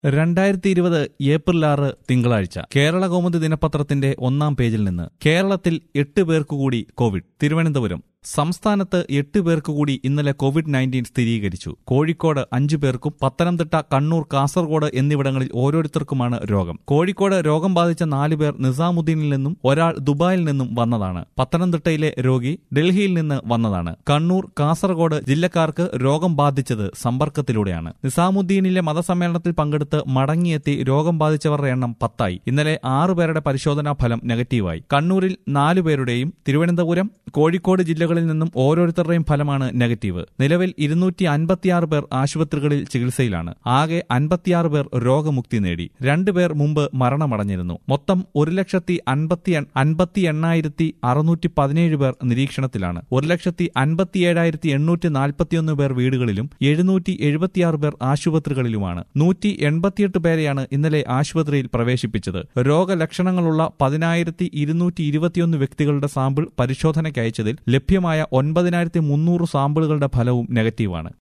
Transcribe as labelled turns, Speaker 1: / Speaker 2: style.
Speaker 1: രണ്ടായിരത്തി ഇരുപത് ഏപ്രിൽ ആറ് തിങ്കളാഴ്ച കേരള കൗമുദി ദിനപത്രത്തിന്റെ ഒന്നാം പേജിൽ നിന്ന് കേരളത്തിൽ എട്ട് പേർക്ക് കൂടി കോവിഡ് തിരുവനന്തപുരം സംസ്ഥാനത്ത് എട്ട് പേർക്ക് കൂടി ഇന്നലെ കോവിഡ് നയൻറ്റീൻ സ്ഥിരീകരിച്ചു കോഴിക്കോട് അഞ്ചു പേർക്കും പത്തനംതിട്ട കണ്ണൂർ കാസർഗോഡ് എന്നിവിടങ്ങളിൽ ഓരോരുത്തർക്കുമാണ് രോഗം കോഴിക്കോട് രോഗം ബാധിച്ച നാല് പേർ നിസാമുദ്ദീനിൽ നിന്നും ഒരാൾ ദുബായിൽ നിന്നും വന്നതാണ് പത്തനംതിട്ടയിലെ രോഗി ഡൽഹിയിൽ നിന്ന് വന്നതാണ് കണ്ണൂർ കാസർഗോഡ് ജില്ലക്കാർക്ക് രോഗം ബാധിച്ചത് സമ്പർക്കത്തിലൂടെയാണ് നിസാമുദ്ദീനിലെ മതസമ്മേളനത്തിൽ പങ്കെടുത്ത് മടങ്ങിയെത്തി രോഗം ബാധിച്ചവരുടെ എണ്ണം പത്തായി ഇന്നലെ ആറു പേരുടെ പരിശോധനാ ഫലം നെഗറ്റീവായി കണ്ണൂരിൽ നാലു പേരുടെയും തിരുവനന്തപുരം കോഴിക്കോട് ജില്ലകളിൽ നിന്നും ഓരോരുത്തരുടെയും ഫലമാണ് നെഗറ്റീവ് നിലവിൽ ഇരുന്നൂറ്റി അൻപത്തിയാറ് പേർ ആശുപത്രികളിൽ ചികിത്സയിലാണ് ആകെ അൻപത്തിയാറ് പേർ രോഗമുക്തി നേടി രണ്ടുപേർ മുമ്പ് മരണമടഞ്ഞിരുന്നു മൊത്തം ഒരു ലക്ഷത്തി അൻപത്തി അൻപത്തി എണ്ണായിരത്തി അറുന്നൂറ്റി പതിനേഴ് പേർ നിരീക്ഷണത്തിലാണ് ഒരു ലക്ഷത്തി അൻപത്തിയേഴായിരത്തി എണ്ണൂറ്റി നാൽപ്പത്തിയൊന്ന് പേർ വീടുകളിലും എഴുന്നൂറ്റി എഴുപത്തിയാറ് പേർ ആശുപത്രികളിലുമാണ് നൂറ്റി എൺപത്തിയെട്ട് പേരെയാണ് ഇന്നലെ ആശുപത്രിയിൽ പ്രവേശിപ്പിച്ചത് രോഗലക്ഷണങ്ങളുള്ള പതിനായിരത്തി ഇരുന്നൂറ്റി ഇരുപത്തിയൊന്ന് വ്യക്തികളുടെ സാമ്പിൾ പരിശോധനയ്ക്ക് അയച്ചതിൽ ലഭ്യമായ ഒൻപതിനായിരത്തി മുന്നൂറ് സാമ്പിളുകളുടെ ഫലവും നെഗറ്റീവാണ്